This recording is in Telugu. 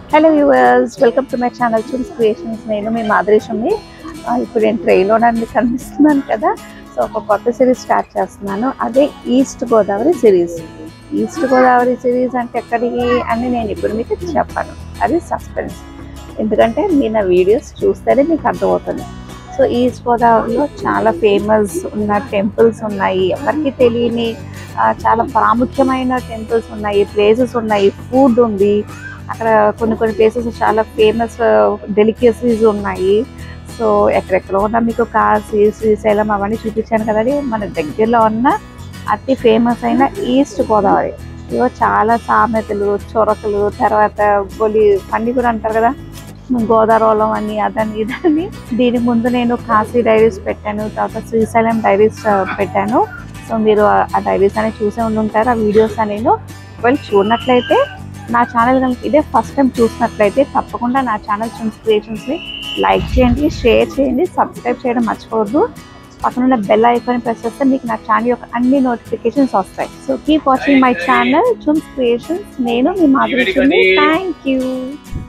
hello viewers welcome to my channel Choons creations నేను మీ మాధురేషంని ఇప్పుడు నేను ట్రైలో నన్ను కనిపిస్తున్నాను కదా సో ఒక కొత్త సిరీస్ స్టార్ట్ చేస్తున్నాను అదే east Godavari series east Godavari series అంటే ఎక్కడికి అని నేను ఇప్పుడు మీకు చెప్పాను అది సస్పెన్స్ ఎందుకంటే మీరు నా వీడియోస్ చూస్తేనే మీకు అర్థమవుతుంది సో ఈస్ట్ గోదావరిలో చాలా ఫేమస్ ఉన్న టెంపుల్స్ ఉన్నాయి ఎవరికి తెలియని ఆ, చాలా ప్రాముఖ్యమైన టెంపుల్స్ ఉన్నాయి ప్లేసెస్ ఉన్నాయి ఫుడ్ ఉంది అక్కడ కొన్ని కొన్ని ప్లేసెస్ చాలా ఫేమస్ డెలికేసీస్ ఉన్నాయి సో ఎక్కడెక్కడ ఉన్న మీకు కాశీ శ్రీశైలం అవన్నీ చూపించాను కదండి మన దగ్గరలో ఉన్న అతి ఫేమస్ అయిన ఈస్ట్ గోదావరి ఇవో చాలా సామెతలు చొరకలు తర్వాత గొలి పండి కూడా అంటారు కదా గోదావరిలో అని అదని ఇదని దీని ముందు నేను కాశీ డైరీస్ పెట్టాను తర్వాత శ్రీశైలం డైరీస్ పెట్టాను సో మీరు ఆ- ఆ డైరీస్ అనేవి చూసే ఉండి ఉంటారు ఆ వీడియోస్ అనేవి ఒకవేళ చూడనట్లయితే నా ఛానల్ కనుక ఇదే ఫస్ట్ టైం చూసినట్లయితే తప్పకుండా నా ఛానల్ చూన్స్ క్రియేషన్స్ని లైక్ చేయండి షేర్ చేయండి సబ్స్క్రైబ్ చేయడం మర్చిపోవద్దు పక్కన బెల్ ఐకాన్ ప్రెస్ చేస్తే మీకు నా ఛానల్ యొక్క అన్ని నోటిఫికేషన్స్ వస్తాయి so keep watching my channel Choons creations నేను మీ మాధురి థ్యాంక్ యూ